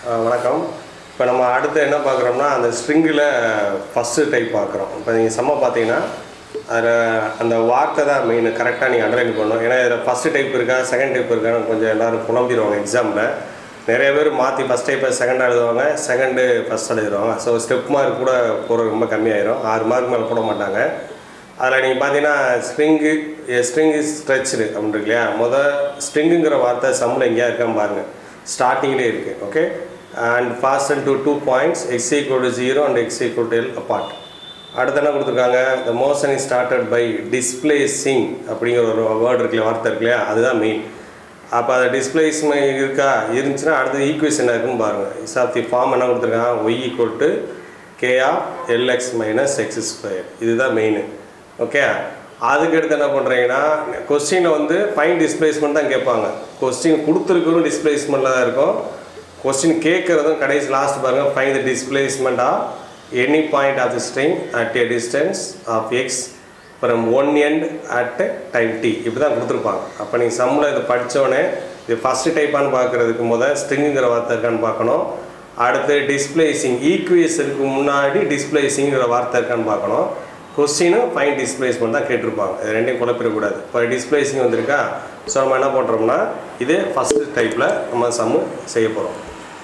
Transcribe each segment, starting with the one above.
அஹ் வணக்கம் இப்போ நம்ம அடுத்து என்ன பார்க்குறோம்னா அந்த ஸ்ட்ரிங்கில் ஃபஸ்ட்டு டைப் பார்க்குறோம் இப்போ நீங்கள் செம்ம பார்த்தீங்கன்னா அதில் அந்த வார்த்தை தான் மெயின் கரெக்டாக நீங்கள் அண்டர்லைன் பண்ணணும் ஏன்னா இதில் ஃபஸ்ட்டு டைப் இருக்கா செகண்ட் டைப் இருக்கான்னு கொஞ்சம் எல்லோரும் புலம்பிடுவாங்க எக்ஸாமில் நிறைய பேர் மாற்றி ஃபஸ்ட் டைப்பை செகண்டாக எழுதுவாங்க செகண்டு ஃபஸ்ட் எழுதுவாங்க ஸோ ஸ்டெப் மார்க் கூட போகிற ரொம்ப கம்மியாயிரும் ஆறு மார்க் மேலே போட மாட்டாங்க அதில் நீங்கள் பார்த்தீங்கன்னா ஸ்ட்ரிங்கு ஸ்ட்ரிங் இஸ் ஸ்ட்ரெச்சு அப்படின்னு இருக்கு இல்லையா மொதல் ஸ்ட்ரிங்குங்கிற வார்த்தை சம்மில் எங்கேயா இருக்கான்னு பாருங்கள் ஸ்டார்டிங்லேயே இருக்குது okay and fasten to two points X equal to zero and X equal to L apart அடுத்து என்ன கொடுத்துருக்காங்க the motion is started by displacing அப்படிங்கிற ஒரு வேர்டு இருக்குல்ல வார்த்தை இருக்கு இல்லையா அதுதான் மெயின் அப்போ அதை டிஸ்பிளேஸ்மெண்ட் இருக்கா இருந்துச்சுன்னா அடுத்து ஈக்குவேஷன் இருக்குன்னு பாருங்கள் இஸ் ஆஃப் தி ஃபார்ம் என்ன கொடுத்துருக்காங்க Y equal to K of L X minus X square இதுதான் மெயின் ஓகே அதுக்கு அடுத்து என்ன பண்ணுறீங்கன்னா கொஸ்டினில் வந்து ஃபைன் டிஸ்பிளேஸ்மெண்ட் தான் கேட்பாங்க கொஸ்டின் கொடுத்துருக்கிறதும் டிஸ்பிளேஸ்மெண்ட்டில் தான் இருக்கும் கொஸ்டின் கேட்குறதும் கடைசி லாஸ்ட் பாருங்கள் find the displacement of any point of the string at a distance of X from one end at time T இப்படி தான் கொடுத்துருப்பாங்க அப்போ நீங்கள் சம்மில் இது படித்தோடனே இது ஃபஸ்ட்டு டைப்பான்னு பார்க்குறதுக்கு முதல் ஸ்ட்ரிங்குங்கிற வார்த்தை இருக்கான்னு பார்க்கணும் அடுத்து டிஸ்பிளேசிங் ஈக்குவேஷனுக்கு முன்னாடி டிஸ்பிளேசிங்கிற வார்த்தை இருக்கான்னு பார்க்கணும் கொஸ்டினும் ஃபைன் டிஸ்பிளேஸ்மெண்ட் தான் கேட்டிருப்பாங்க இது ரெண்டையும் குழப்பிடக்கூடாது இப்போ டிஸ்பிளேசிங் வந்திருக்கா ஸோ நம்ம என்ன பண்ணுறோம்னா இது ஃபஸ்ட்டு டைப்பில் நம்ம சம்மு செய்ய போகிறோம்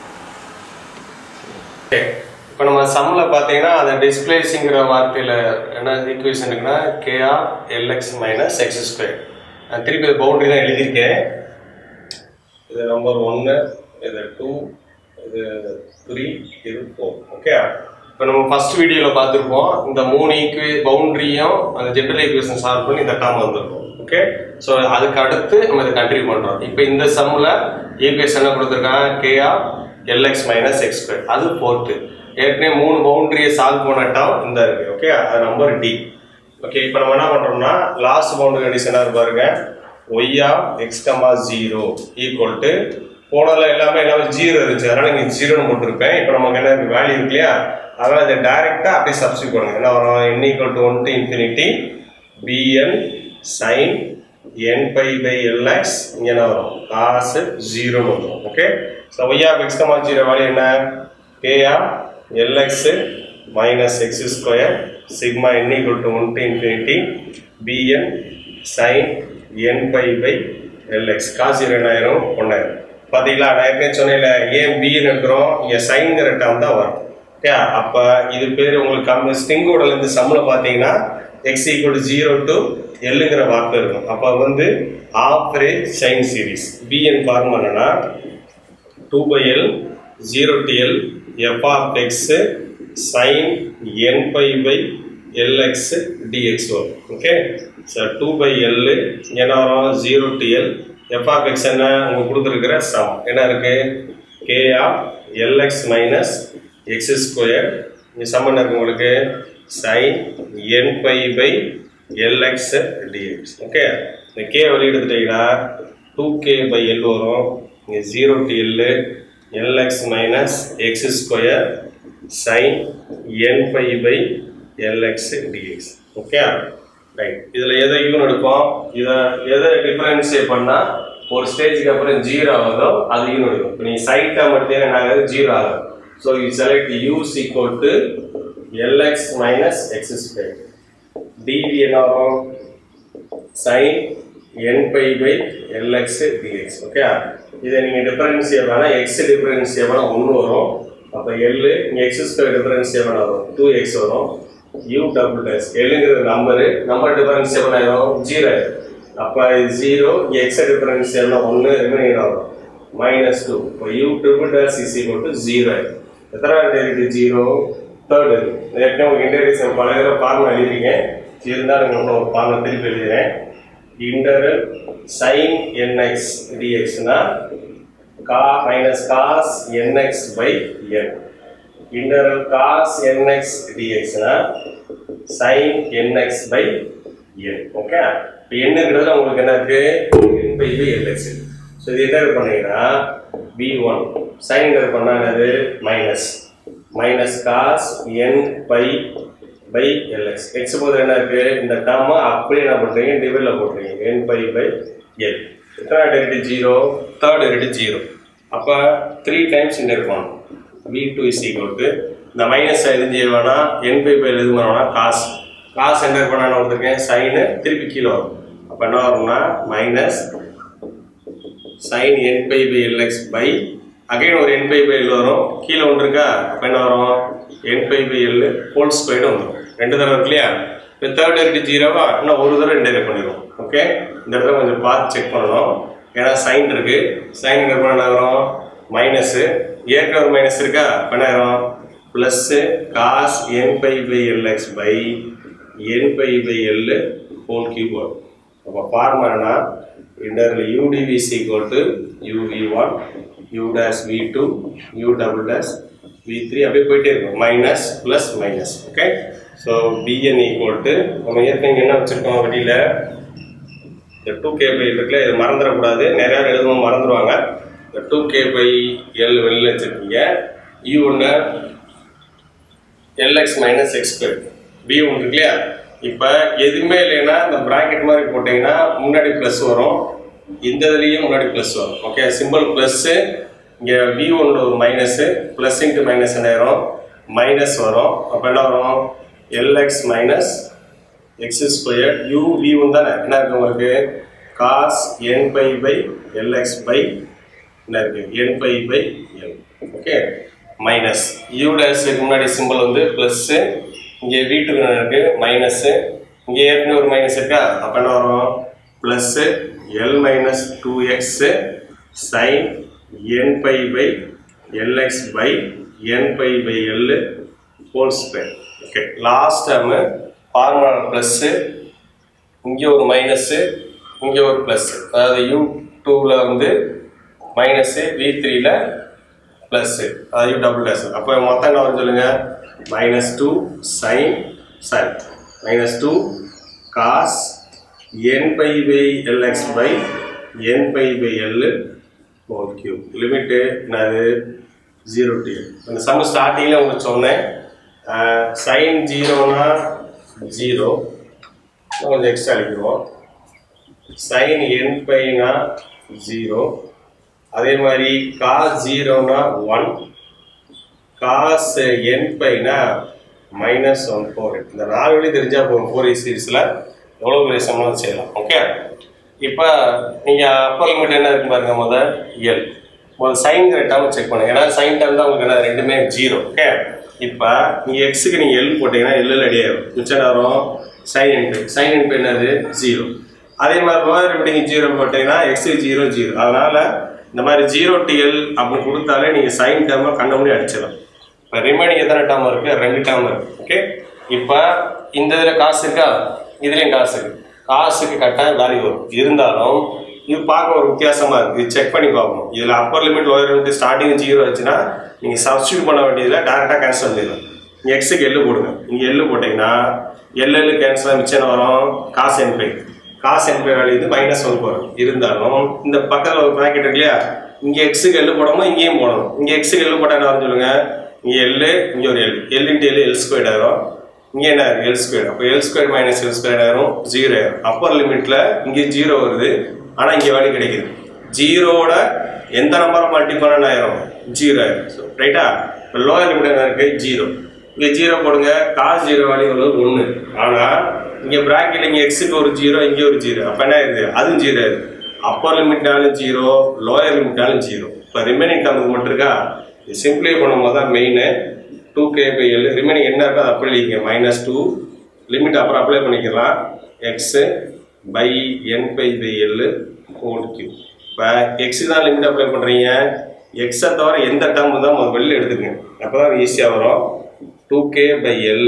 ஓகே இப்போ நம்ம சம்மில் பார்த்தீங்கன்னா அந்த டிஸ்பிளேஸுங்கிற வார்த்தையில் என்ன ஈக்குவேஷன் இருக்குன்னா K of L X minus X square நான் திருப்பி இது பவுண்டரி தான் எழுதியிருக்கேன் இது நம்பர் ஒன்று இது டூ இது த்ரீ இது ஃபோர் ஓகே இப்போ நம்ம ஃபர்ஸ்ட் வீடியோவில் பார்த்துருப்போம் இந்த மூணு ஈக்குவே பவுண்டரியும் அந்த ஜென்ரல் ஈக்குவேஷன் சால்வ் பண்ணி இந்த டேர்ம் வந்திருக்கும் ஓகே ஸோ அதுக்கு அடுத்து நம்ம இதை கண்டினியூ பண்ணுறோம் இப்போ இந்த சம்மில் ஈக்குவேஷன் என்ன கொடுத்துருக்காங்க K of L X minus X square அது ஃபோர்த்து ஏற்கனவே மூணு பவுண்டரியை சால்வ் பண்ண டேர்ம் இந்த இருக்கு ஓகே அது நம்பர் டி ஓகே இப்போ நம்ம என்ன பண்ணுறோம்னா லாஸ்ட் பவுண்டரி கண்டிஷனாக பாருங்க Y of X comma zero equal to போனதில் எல்லாமே எல்லாமே ஜீரோ இருந்துச்சு அதனால இங்கே ஜீரோன்னு போட்டிருப்பேன் இப்போ நமக்கு என்ன இருக்கு வேல்யூ இருக்கு இல்லையா அதனால் இதை டைரெக்டாக அப்படியே சப்ஸ்டியூட் பண்ணுங்க என்ன வரும் n equal to one to infinity B N sine N pi by L X இங்கே என்ன வரும் காசு ஜீரோன்னு வந்துடும் okay so Y of X comma zero value என்ன K of L X minus X square sigma N equal to one to infinity B N sine N pi by L X cos ரெண்டாயிரம் ஒன்றாயிரம் பார்த்தீங்களா நான் ஏற்கனவே சொன்னேன்ல ஏன் பின்னு இருக்கிறோம் இங்கே சைன்கிற டேர்ம் தான் வரும் ஓகே அப்போ இது பேர் உங்களுக்கு கம்மி ஸ்டிங்கோட இருந்து சம்மில் பார்த்தீங்கன்னா X equal to zero to எல்லுங்கிற வார்த்தை இருக்கும் அப்போ வந்து half range sine series B N form என்னன்னா two by L zero to L F of X sine N pi by L X D X வரும் okay sir two by L என்ன வரும் zero to L F of X என்ன உங்களுக்கு கொடுத்துருக்கிற sum என்ன இருக்கு K of L X minus X square இங்கே sum என்ன இருக்கு உங்களுக்கு sine N pi by L X D X okay இந்த கே வெளியே எடுத்துட்டீங்கன்னா டூ கே பை எல் வரும் இங்கே zero to L L X minus X square sine N pi by L X D X okay right இதில் எதை யூன் எடுப்போம் இதை எதை டிஃபரன்ஷியேட் பண்ணால் ஒரு ஸ்டேஜுக்கு அப்புறம் ஜீரோ ஆகுதோ அது யூன் எடுக்கும் இப்போ நீங்கள் சைட்டாக மட்டும் என்ன ஆகுது ஜீரோ ஆகும் so you select use equal to L X minus X square D V என்ன வரும் sine N pi by L X D X okay இதை நீங்கள் டிஃபரன்ஷியேட் வேணால் எக்ஸ் டிஃபரன்ஷியேட் வேணால் ஒன்று வரும் அப்போ எல்லு இங்கே எக்ஸ் ஸ்கொயர் டிஃபரன்ஷியேட் வேணால் வரும் டூ எக்ஸ் வரும் யூ டபுள் டேஸ் எல்லுங்கிறது நம்பரு நம்பர் டிஃபரன்ஷியேட் ஆயிரும் ஜீரோ அப்போ ஜீரோ எக்ஸ் டிஃபரன்ஷியேட் ஒன்று ரிமைனிங் வரும் மைனஸ் டூ இப்போ U triple dash is equal to zero எத்தனாவது இருக்கு ஜீரோ தேர்ட் இருக்கு ஏற்கனவே உங்களுக்கு இன்டர்வேஷன் பல தடவை ஃபார்முலா எழுதிருக்கேன் இருந்தாலும் உங்களுக்கு ஒரு ஃபார்முலா திருப்பி எழுதுறேன் இன்டரல் சைன் என்எக்ஸ் டிஎக்ஸ்னா கா minus cos N X by N integral cos N X டிஎக்ஸ்னா sine N X by N okay இப்போ என்னங்கிறதுல உங்களுக்கு என்ன இருக்கு N pi by L X so இது என்ன பண்ணீங்கன்னா பி ஒன் சைன் பண்ணால் என்னது minus minus cos N pi by L X X போது என்ன இருக்கு இந்த டேர்மை அப்படியே என்ன பண்ணுறீங்க டிவைடில் போட்டுறீங்க என் பை பை எல் எத்தனை டெரிட்டி ஜீரோ தேர்ட் டெரிட்டி ஜீரோ அப்போ த்ரீ டைம்ஸ் இந்த இருக்கணும் we do is equal to இந்த மைனஸ் எது செய்வேனா என் பை பை எது பண்ணோம்னா காசு காசு என்டர் பண்ண நான் கொடுத்துருக்கேன் சைனு திருப்பி கீழே வரும் அப்போ என்ன வரும்னா minus sine N pi by L X by again ஒரு என் பை பை எல் வரும் கீழே ஒன்று இருக்கா அப்போ என்ன வரும் N pi by L whole squared வந்துடும் ரெண்டு தடவை இருக்கு இல்லையா இப்போ தேர்ட் இருக்கு ஜீரோவா இன்னும் ஒரு தடவை ரெண்டு இருக்கு பண்ணிடுவோம் ஓகே இந்த இடத்துல கொஞ்சம் பார்த்து செக் பண்ணணும் ஏன்னா சைன் இருக்கு சைன் என்ன பண்ண வரும் மைனஸு ஏற்கனவே ஒரு மைனஸ் இருக்கா அப்போ என்ன ஆயிரும் plus cos N pi by L X by N pi by L whole cube வரும் அப்போ ஃபார்முலானா இன்டர்ல u dv is equal to u v1 u dash v2 u double dash v3 அப்படியே போயிட்டே இருக்கும் minus plus minus okay so bn equal to நம்ம ஏற்கனவே என்ன வச்சுருக்கோம் வெளியில் இந்த டூ கே பை இருக்குல்ல இது மறந்துடக்கூடாது நிறைய பேர் எழுதுவோம் மறந்துடுவாங்க இந்த டூ கே பை எல் வெளியில் வச்சுருக்கீங்க u ஒன்று L X minus X square B ஒன்று இருக்கு இல்லையா இப்போ எதுவுமே இல்லைன்னா இந்த ப்ராக்கெட் மாதிரி போட்டிங்கன்னா முன்னாடி ப்ளஸ் வரும் இந்த இதுலேயும் முன்னாடி ப்ளஸ் வரும் ஓகே சிம்பிள் ப்ளஸ்ஸு இங்கே வி ஒன்று ஒரு மைனஸு ப்ளஸ் இன்ட்டு மைனஸ் என்ன ஆயிரும் மைனஸ் வரும் அப்போ என்ன வரும் L X minus X square U V one தானே என்ன இருக்கு உங்களுக்கு cos N pi by L X by என்ன இருக்கு N pi by L okay minus U டேஸுக்கு முன்னாடி சிம்பிள் வந்து ப்ளஸ்ஸு இங்கே வீட்டுக்கு என்ன இருக்கு மைனஸ்ஸு இங்கே ஏற்கனவே ஒரு மைனஸ் இருக்கா அப்போ என்ன வரும் plus L minus two X sine N pi by L X by N pi by L whole square okay last term formula plus இங்கே ஒரு மைனஸ்ஸு இங்கே ஒரு ப்ளஸ்ஸு அதாவது யூ டூவில் வந்து மைனஸ்ஸு வி த்ரீல ப்ளஸ்ஸு அதாவது டபுள் டேஸ் அப்போ மொத்தம் என்ன வரும் சொல்லுங்க minus two sine sine minus two cos N pi by L X by N pi by L whole cube limit என்னது ஜீரோ டி அந்த சம் ஸ்டார்டிங்கில் உங்களுக்கு சொன்னேன் சைன் ஜீரோனா ஜீரோ கொஞ்சம் எக்ஸ்ட்ரா அடிக்கிறோம் சைன் என் பைனா ஜீரோ அதே மாதிரி காஸ் ஜீரோனா ஒன் காஸ் என் பைனா மைனஸ் ஒன் ஃபோர் இந்த நாலு வழி தெரிஞ்சால் போதும் ஃபோர் இ சீரீஸில் எவ்வளோ பெரிய சம்பளம் செய்யலாம் ஓகே இப்போ நீங்கள் அப்பர் லிமிட் என்ன இருக்கு பாருங்க முதல் எல் முதல் சைன் டேர்ம் செக் பண்ணுங்க ஏன்னா சைன் டேர்ம் தான் உங்களுக்கு என்ன ரெண்டுமே ஜீரோ ஓகே இப்போ நீங்கள் எக்ஸுக்கு நீங்கள் எல் போட்டிங்கன்னா எல்லில் ரெடி ஆயிடும் மிச்சம் நேரம் சைன் இன்ட்டு சைன் இன்ட்டு என்னது ஜீரோ அதே மாதிரி லோயர் லிமிட்டிங் ஜீரோ போட்டிங்கன்னா எக்ஸ் ஜீரோ ஜீரோ அதனால் இந்த மாதிரி ஜீரோ டிஎல் அப்படின்னு கொடுத்தாலே நீங்கள் சைன் டேர்மை கண்ட முடியும் அடிச்சிடலாம் இப்போ ரிமைனிங் எத்தனை டேர்ம் இருக்குது ரெண்டு டேர்ம் இருக்குது ஓகே இப்போ இந்த இதில் காசு இருக்கா இதுலேயும் காசு இருக்கு காசுக்கு கட்டாயம் வேல்யூ வரும் இருந்தாலும் இது பார்க்க ஒரு வித்தியாசமாக இருக்குது இது செக் பண்ணி பார்க்கணும் இதில் upper limit lower limit starting zero வச்சுன்னா நீங்கள் சப்ஸ்டியூட் பண்ண வேண்டியதில் டேரெக்டாக கேன்சல் பண்ணிடலாம் நீங்கள் எக்ஸுக்கு எள்ளு போடுங்க நீங்கள் எள்ளு போட்டிங்கன்னா எல் எல்லு கேன்சல் மிச்சம் என்ன வரும் cos N pi cos N pi value வந்து மைனஸ் ஒன் வரும் இருந்தாலும் இந்த பக்கத்தில் ஒரு ப்ராக்கெட் இருக்கு இல்லையா இங்கே எக்ஸுக்கு எள்ளு போடணும் இங்கேயும் போடணும் இங்கே எக்ஸுக்கு எள்ளு போட்டால் என்ன வரும் சொல்லுங்க இங்கே எல்லு இங்கே ஒரு L L into L L square ஆயிரும் இங்கே என்ன இருக்கு எல் ஸ்கொயர் அப்போ L square minus L square ஆயிரும் ஜீரோ ஆயிரும் அப்பர் லிமிட்டில் இங்கே ஜீரோ வருது ஆனால் இங்கே வேல்யூ கிடைக்குது ஜீரோட எந்த நம்பரை மல்டிபிள் ஆயிரும் ஜீரோ ஆயிரும் ரைட்டா இப்போ லோயர் லிமிட் என்ன இருக்கு ஜீரோ இங்கே ஜீரோ போடுங்க காஸ் ஜீரோ வேல்யூ உள்ளது ஒன்று ஆனால் இங்கே ப்ராக்கெட் இங்கே எக்ஸுக்கு ஒரு ஜீரோ இங்கே ஒரு ஜீரோ அப்போ என்ன ஆயிருது அதுவும் ஜீரோ ஆயிருது அப்பர் லிமிட்னாலும் ஜீரோ லோயர் லிமிட்னாலும் ஜீரோ இப்போ ரிமைனிங் டேர்முக்கு மட்டும் இருக்கா இது சிம்பிளை பண்ணும்போது தான் main two K by L remaining என்ன இருக்கோ அதை அப்படி எழுதிங்க மைனஸ் டூ லிமிட் அப்புறம் அப்ளை பண்ணிக்கலாம் X by N pi by L whole cube இப்போ எக்ஸு தான் லிமிட் அப்ளை பண்ணுறீங்க எக்ஸை தவிர எந்த டேர்ம் தான் முதல் வெளியில் எடுத்துக்கங்க அப்போ தான் ஈஸியாக வரும் two K by L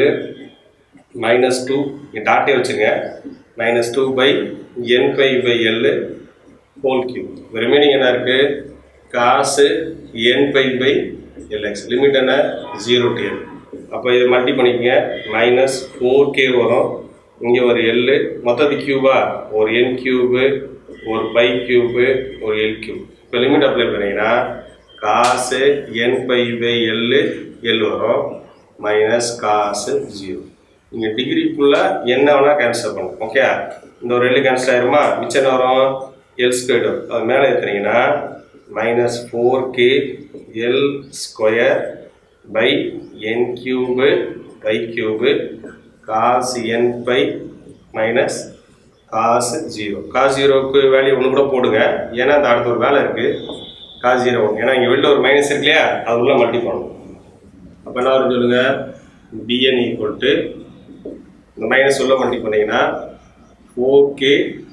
minus two டாட்டே வச்சுங்க minus two by N pi by L whole cube remaining என்ன இருக்குது cos N pi by L X limit என்ன ஜீரோ டு எல் அப்போ இதை மல்டி பண்ணிக்கங்க மைனஸ் ஃபோர் கே வரும் இங்கே ஒரு எல்லு மொத்தத்து கியூபா ஒரு என் கியூபு ஒரு பை கியூபு ஒரு எல் கியூப் இப்போ லிமிட் அப்ளை பண்ணீங்கன்னா cos N pi by L L வரும் மைனஸ் காசு ஜீரோ நீங்கள் டிகிரிக்குள்ளே என்ன வேணால் கேன்சல் பண்ணும் ஓகே இந்த ஒரு ரெண்டு கேன்சல் ஆயிருமா மிச்சம் என்ன வரும் எல் ஸ்கொயர் அது மேலே ஏற்றுனீங்கன்னா minus four K L square by N cube pi cube cos N pi minus cos zero cos ஜீரோவுக்கு வேல்யூ ஒன்று கூட போடுங்க ஏன்னா அந்த அடுத்த ஒரு வேலை இருக்குது காஸ் ஜீரோ ஒன்று ஏன்னா இங்கே வெளில ஒரு மைனஸ் இருக்கு இல்லையா அது உள்ள மல்டி பண்ணணும் அப்போ என்ன வரும் சொல்லுங்க பிஎன் ஈக்குவல் டு இந்த மைனஸ் உள்ள மல்டி பண்ணீங்கன்னா four K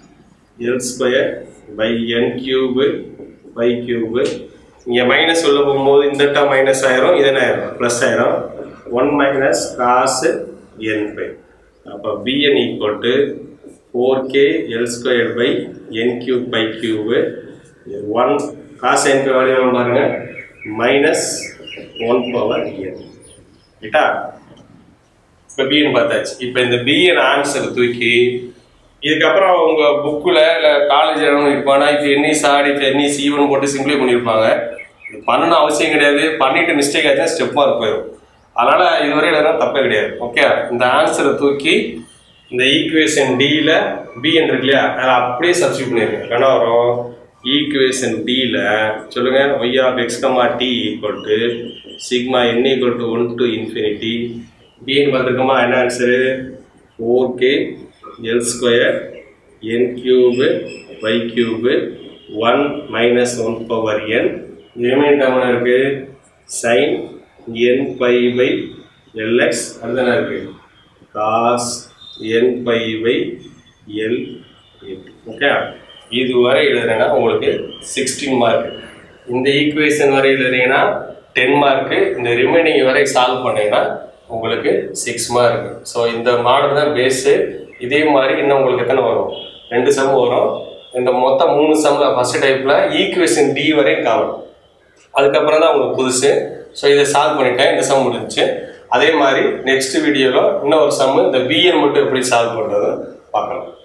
L square by N cube pi cube இங்கே மைனஸ் உள்ள போகும்போது இந்த டா மைனஸ் ஆயிரும் இது என்ன ஆயிரும் ப்ளஸ் ஆயிரும் one minus cos N pi அப்போ B N equal to four K L square by N cube pi cube one cos N pi value பாருங்க மைனஸ் ஒன் பவர் என் ரைட்டா இப்போ பிஎன் பார்த்தாச்சு இப்போ இந்த பிஎன் ஆன்சர் தூக்கி இதுக்கப்புறம் அவங்க புக்கில் இல்லை காலேஜ் இருப்பானா இப்போ எண்ணி சாடி இப்போ எண்ணி சீவன் போட்டு சிம்பிளை பண்ணியிருப்பாங்க இது பண்ணணும் அவசியம் கிடையாது பண்ணிட்டு மிஸ்டேக் ஆச்சுன்னா ஸ்டெப் மார்க் போயிடும் அதனால் இதுவரை எழுதுனா தப்பே கிடையாது ஓகே இந்த ஆன்சரை தூக்கி இந்த ஈக்குவேஷன் டியில் பிஎன் இருக்கு இல்லையா அதை அப்படியே சப்ஸ்டியூட் பண்ணிருங்க என்ன வரும் ஈக்குவேஷன் டியில் சொல்லுங்க y of X comma t equal to sigma N equal to one to infinity b n பார்த்துருக்கோமா என்ன answer four K L square n cube y cube one minus one power n remain term இருக்கு sine N pi by l x அதுதானே இருக்கு cos N pi by L okay இதுவரை எழுதுறேன்னா உங்களுக்கு sixteen mark இந்த equation வரை எழுதுறீங்கன்னா டென் மார்க்கு இந்த ரிமைனிங் வரை சால்வ் பண்ணீங்கன்னா உங்களுக்கு சிக்ஸ் மார்க் ஸோ இந்த மாடல் தான் பேஸு இதே மாதிரி இன்னும் உங்களுக்கு எத்தனை வரும் ரெண்டு சம் வரும் இந்த மொத்தம் மூணு சம்மில் ஃபஸ்ட் டைப்பில் ஈக்குவேஷன் டி வரையும் காணும் அதுக்கப்புறம் தான் உங்களுக்கு புதுசு ஸோ இதை சால்வ் பண்ணிட்டேன் இந்த சம் முடிஞ்சுச்சு அதே மாதிரி நெக்ஸ்ட் வீடியோவில் இன்னொரு சம்மு இந்த பிஎன் மட்டும் எப்படி சால்வ் பண்ணுறது பார்க்கலாம்